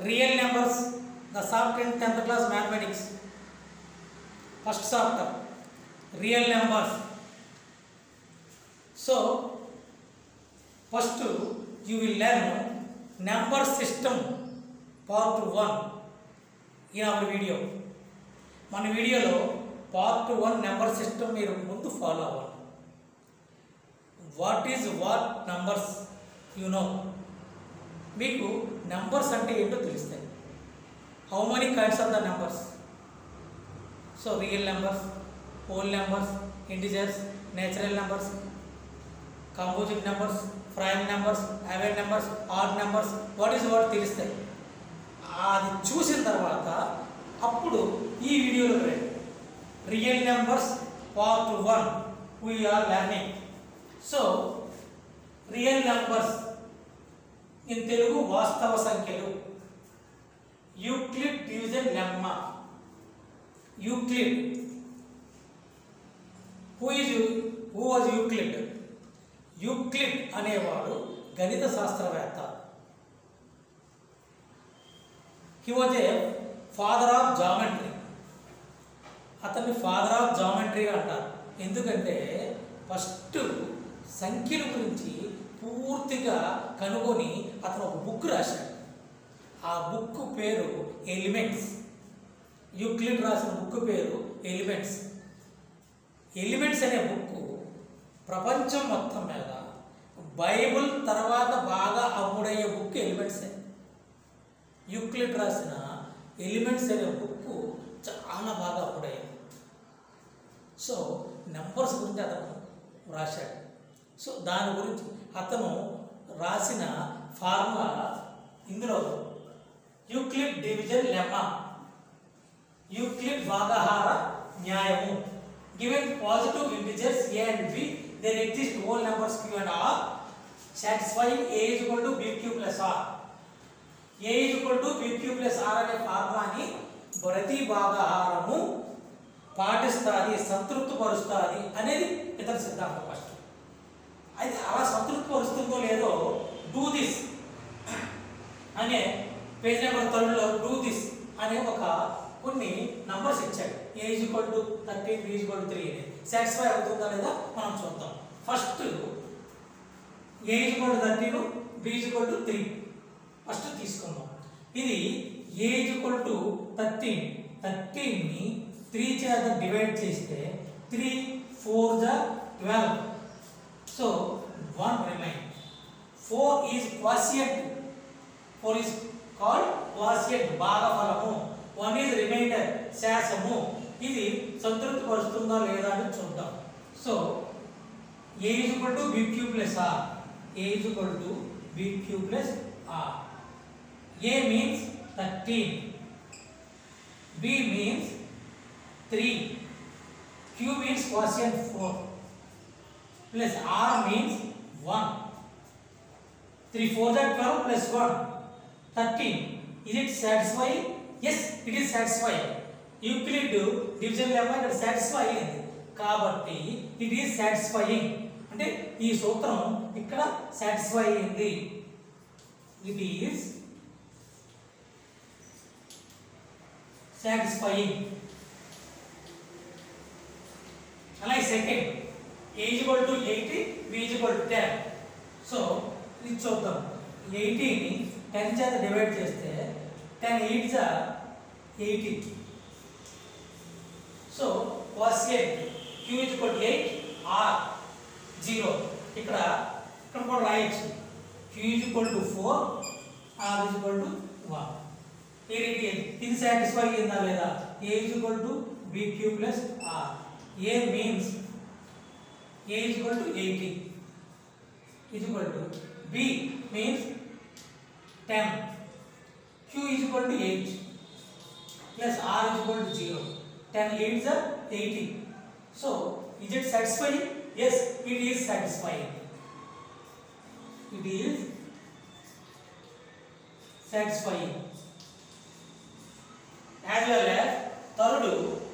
Real numbers the soft and tenth class mathematics first chapter real numbers so first you will learn number system part one in our video మన వీడియోలో part one number system మీరు ముందు follow అవ్వాలి what is what numbers you know మీకు numbers అంటే ఏంటో తెలుస్తాయి how many kinds of the numbers so real numbers whole numbers integers natural numbers composite numbers prime numbers even numbers odd numbers what is what తెలుస్తాయి అది చూసిన తర్వాత అప్పుడు ఈ వీడియోలో రండి real numbers part one we are learning so real numbers in Telugu వాస్తవ సంఖ్యలు Euclid division lemma Euclid who is who was Euclid Euclid అనేవాడు గణిత శాస్త్రవేత్త he was a father of geometry అతన్ని ఫాదర్ ఆఫ్ జామెట్రీ అంటారు ఎందుకంటే ఫస్ట్ సంఖ్యల గురించి పూర్తిగా కనుగొని అతను ఒక బుక్ రాశాడు ఆ బుక్ పేరు ఎలిమెంట్స్ యూక్లిడ్ రాసిన బుక్ పేరు ఎలిమెంట్స్ ఎలిమెంట్స్ అనే బుక్ ప్రపంచం మొత్తం మీద బైబుల్ తర్వాత బాగా అమ్ముడయ్యే బుక్ ఎలిమెంట్సే యూక్లిడ్ రాసిన ఎలిమెంట్స్ అనే బుక్ చాలా బాగా అమ్ముడయ్యింది సో నెంబర్స్ గురించి అతను రాశాడు సో దాని గురించి అతను రాసిన ఫార్ములా ఇందులో యూక్లిడ్ డివిజన్ లెమ్మా యూక్లిడ్ భాగహార న్యాయము given positive integers a and b then exist whole numbers q and r satisfying a is equal to b q plus r a is equal to b q plus r అనే ఫార్ములాని ప్రతి భాగహారము పాటిస్తుంది సంతృప్తి పరుస్తుంది అనేది ఇతర సిద్ధాంతం ఫస్ట్ అయితే అలా సంతృప్తి పరుస్తుందో లేదో డూ దిస్ అనే పేజ్ నెంబర్ థర్డ్లో డూ దిస్ అనే ఒక కొన్ని నంబర్స్ ఇచ్చాడు a is equal to thirteen b is equal to three అనేది సాటిస్ఫై అవుతుందా లేదా మనం చూద్దాం first a is equal to thirteen b is equal to three first తీసుకుందాం ఇది a is equal to thirteen థర్టీన్ని త్రీ చేత డివైడ్ చేస్తే త్రీ ఫోర్ జ twelve so one remain four is quotient four is called క్వాసియంట్ భాగఫలము one is remainder శాసము ఇది సంతృప్తి పరుస్తుందా లేదా అని చూద్దాం so a is equal to b q plus r a is equal to b q plus r a means thirteen b means three q means quotient four plus r means one three four that twelve plus one thirteen is it satisfy yes it is satisfy Euclid division level ఇక్కడ satisfy అయింది కాబట్టి it is satisfying అంటే ఈ సూత్రం ఇక్కడ satisfy అయింది it is satisfying అలాగే second a equal to eighty b equal to ten so ఇది చూద్దాం ఎయిటీని టెన్ చేత డివైడ్ చేస్తే టెన్ ఎయిట్ జా eighty so was eight q equal to eight r zero ఇక్కడ ఇక్కడ కూడా రాయొచ్చు q equal to four r equal to one ఈ రీతి ఇది సాటిస్ఫై అయిందా లేదా a equal to b q plus r a means a is equal to 80 is equal to b means 10 q is equal to 8 plus r is equal to 0 10 8 is 80 so is it satisfying yes it is satisfying it is satisfying as well as third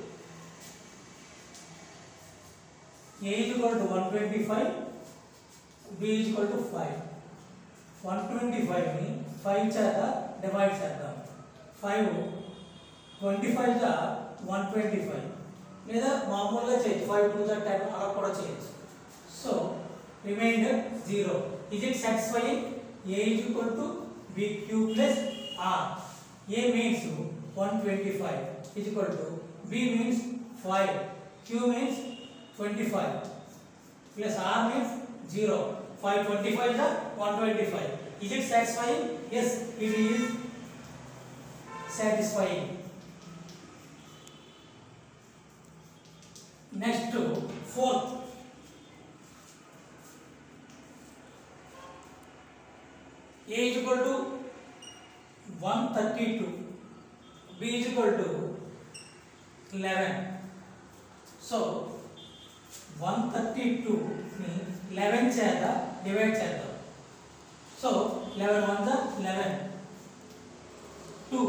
A is equal to 125, B is equal to 5. 125 ని five చేత divide చేద్దాం five twenty five జా one twenty five లేదా మామూలుగా చేయొచ్చు five two జా ten అలా కూడా చేయొచ్చు so remainder zero is it satisfying a is equal to b q plus r a means one twenty five is equal to b means five q means twenty five plus r means zero five twenty five జా one twenty five is it satisfying yes it is satisfying next fourth a is equal to 132 b is equal to 11 so 132 ని 11 చేత divide చేద్దాం so 11 one the 11 2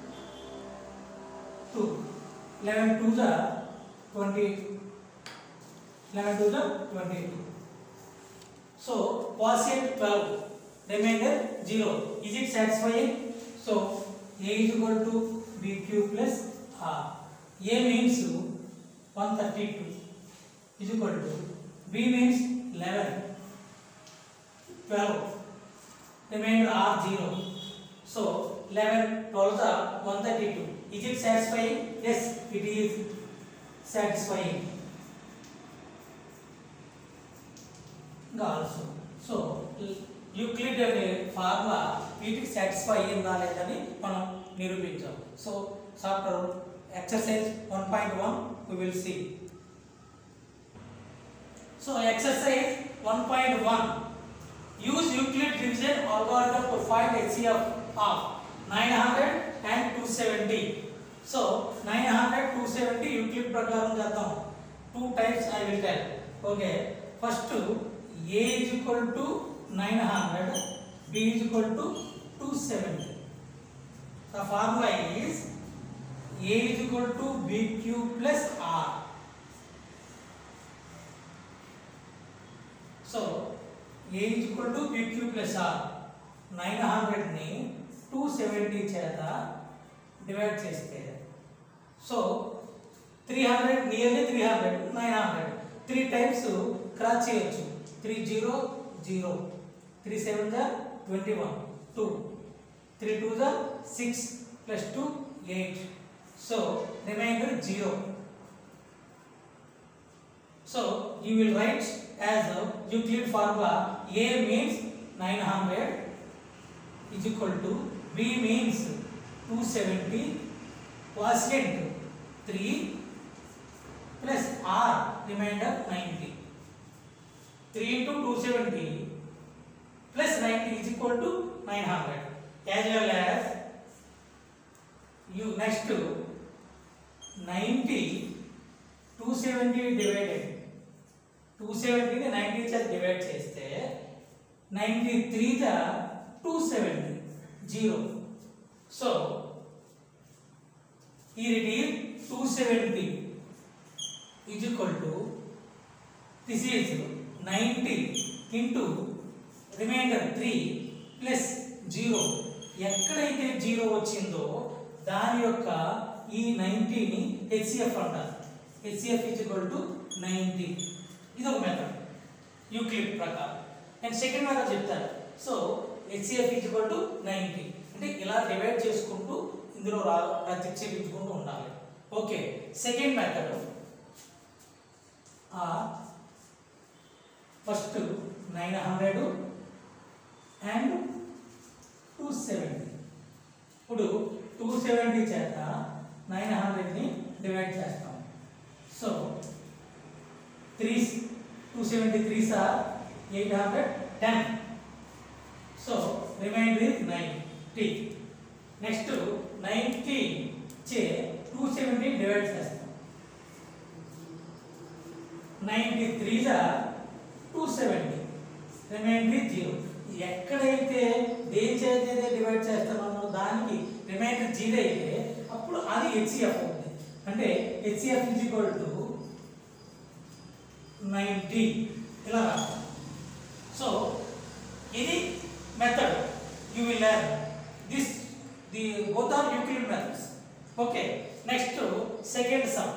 2 11 two the 20 11 two the 22 So quotient 12, remainder 0. Is it satisfying? So A is equal to BQ plus R. A means 132 is equal to B means 11, 12, remainder R 0. So 11, 12 are 132. Is it satisfying? Yes, it is satisfying. Also so Euclid అనే formula వీటికి satisfy అయ్యిందా లేదని మనం నిరూపించాం so chapter exercise one point one we will see so exercise one point one use Euclid division algorithm to find HCF of 900 and 270 so 900 270 యూక్లిడ్ ప్రకారం చేద్దాం two types I will tell okay first a is equal to 900 b is equal to 270 the formula is a is equal to bq plus r so a is equal to bq plus r 900 ని 270 చేత divide చేస్తే so three hundred nearly three hundred nine hundred three times cross చేయొచ్చు three zero zero three seven జా twenty one two three two జా six plus two eight so remainder zero so you will write as a Euclid formula A means 900 is equal to B means 270 quotient 3 plus R remainder 90 3 into 270 plus 90 is equal to 900 as well as you next to 90 270 divided 270 ని 90 చేత divide చేస్తే 93 the 270 zero so here it is 270 is equal to this is 90 into remainder 3 plus 0 ఎక్కడైతే zero వచ్చిందో దాని యొక్క ఈ 90 ని HCF అంటారు HCF is equal to ninety ఇది ఒక మెథడ్ యూక్లిడ్ ప్రకారం నేను సెకండ్ మెథడ్ చెప్తాను so HCF is equal to ninety అంటే ఇలా డివైడ్ చేసుకుంటూ ఇందులో రా ప్రతిక్షేపించుకుంటూ ఉండాలి okay second method first nine hundred and two seventy ఇప్పుడు టూ సెవెంటీ చేత నైన్ హండ్రెడ్ని డివైడ్ చేస్తాం so three two seventy three సార్ eight hundred ten so remainder is ninety next ninety చే టూ సెవెంటీ డివైడ్ చేస్తాం నైంటీ త్రీ సార్ two seventy remainder zero ఎక్కడైతే దేని చేత డివైడ్ చేస్తున్నామో దానికి రిమైండర్ జీరో అయితే అప్పుడు అది హెచ్సిఎఫ్ అవుతుంది అంటే HCF is equal to ninety ఇలా రాస్తాం సో ఇది method you will learn this the both are Euclid methods. Okay, next to second sum.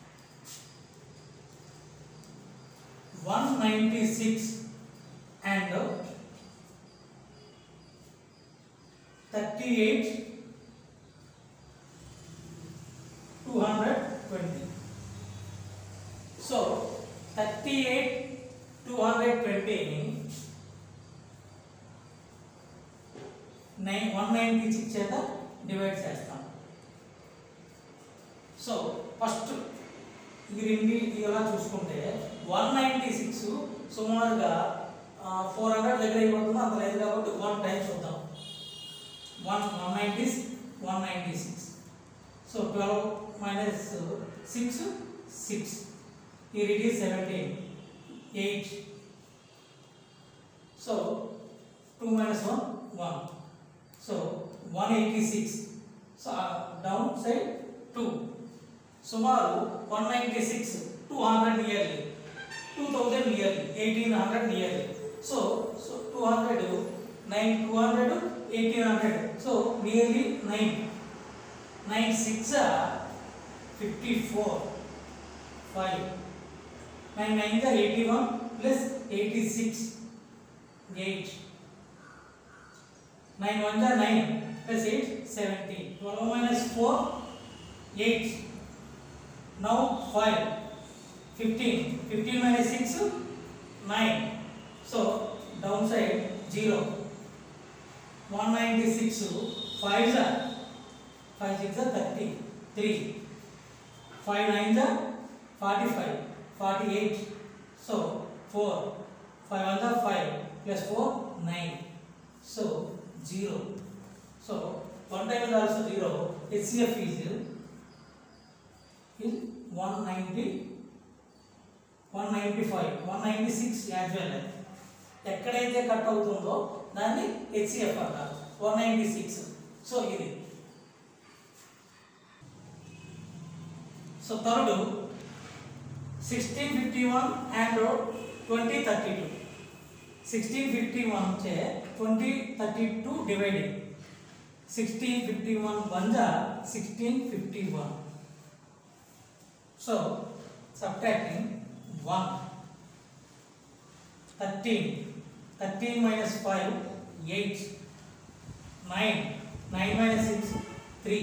196 and 38 220. So 38 220 nine one ninety six చేత డివైడ్ చేస్తాం సో ఫస్ట్ ఇది రెండు ఇలా చూసుకుంటే వన్ నైంటీ సిక్స్ సుమారుగా ఫోర్ హండ్రెడ్ దగ్గర అయిపోతుంది అంత లేదు కాబట్టి వన్ టైం చూద్దాం one one ninety one ninety six so twelve minus six six ఈ it is seventeen eight so two minus one one so one eighty six so down side two సుమారు one ninety six two hundred nearly two thousand nearly eighteen hundred nearly so so two hundred nine two hundred eighteen hundred so nearly nine nine six fifty four five nine nine eighty one plus eighty six eight nine one జా nine plus eight seventeen twelve minus four eight now five fifteen fifteen minus six nine so down side zero one ninety six five జా five six జా thirty three five nine జా forty five forty eight so four five one జా five plus four nine so zero. So one time is also zero. HCF is is 190, 195, 196 as well. ఎక్కడైతే cut అవుతుందో దాన్ని HCF అంటారు one ninety six so ఇది so third sixteen fifty one and twenty thirty two sixteen fifty one చే twenty thirty two divided sixteen fifty one one జా sixteen fifty one so subtracting one thirteen thirteen minus five eight nine nine minus six three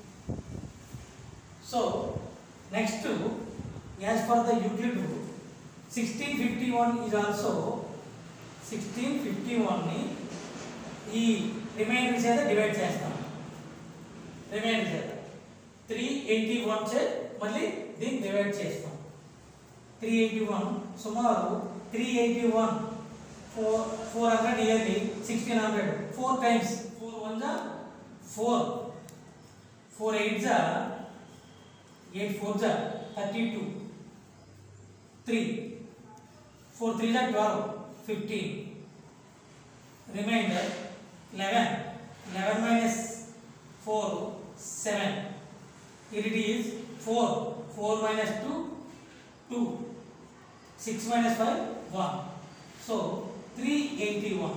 so next as for the Euclid rule sixteen fifty one is also sixteen fifty వన్ని ఈ reminder చేత divide చేస్తాం reminder చేత three eighty one చే మళ్ళీ దీన్ని divide చేస్తాం three eighty one సుమారు three eighty one four four hundred nearly sixteen hundred four times four one జా ఫోర్ ఫోర్ ఎయిట్ జా ఎయిట్ ఫోర్ జా thirty two three four three జా twelve fifteen remainder eleven eleven minus four seven it is four four minus two two six minus five one so three eighty one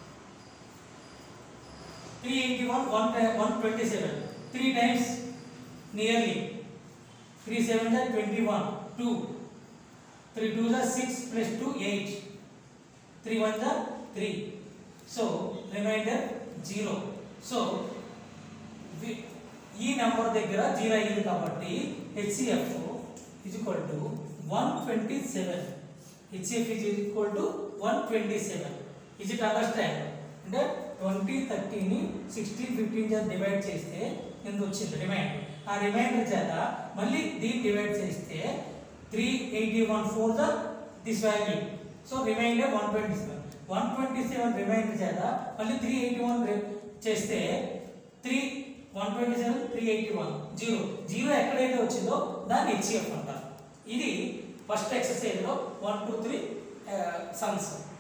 three eighty one one one twenty seven three times nearly three seven twenty one two three two six plus two eight three one జా three so remainder zero so ఈ number దగ్గర zero అయ్యింది కాబట్టి HCF is equal to one twenty seven HCF is equal to one twenty seven is it understand అంటే twenty థర్టీని sixteen fifteen చేత divide చేస్తే ఎంత వచ్చింది రిమైండర్ ఆ రిమైండర్ చేత మళ్ళీ దీన్ని డివైడ్ చేస్తే three eighty one four the this value so remainder one twenty seven one twenty seven remainder చేత మళ్ళీ త్రీ ఎయిటీ వన్ చేస్తే three one twenty seven three eighty one zero zero ఎక్కడైతే వచ్చిందో దాన్ని హెచ్సిఎఫ్ అంటారు ఇది ఫస్ట్ ఎక్సర్సైజ్లో వన్ టూ త్రీ సమ్స్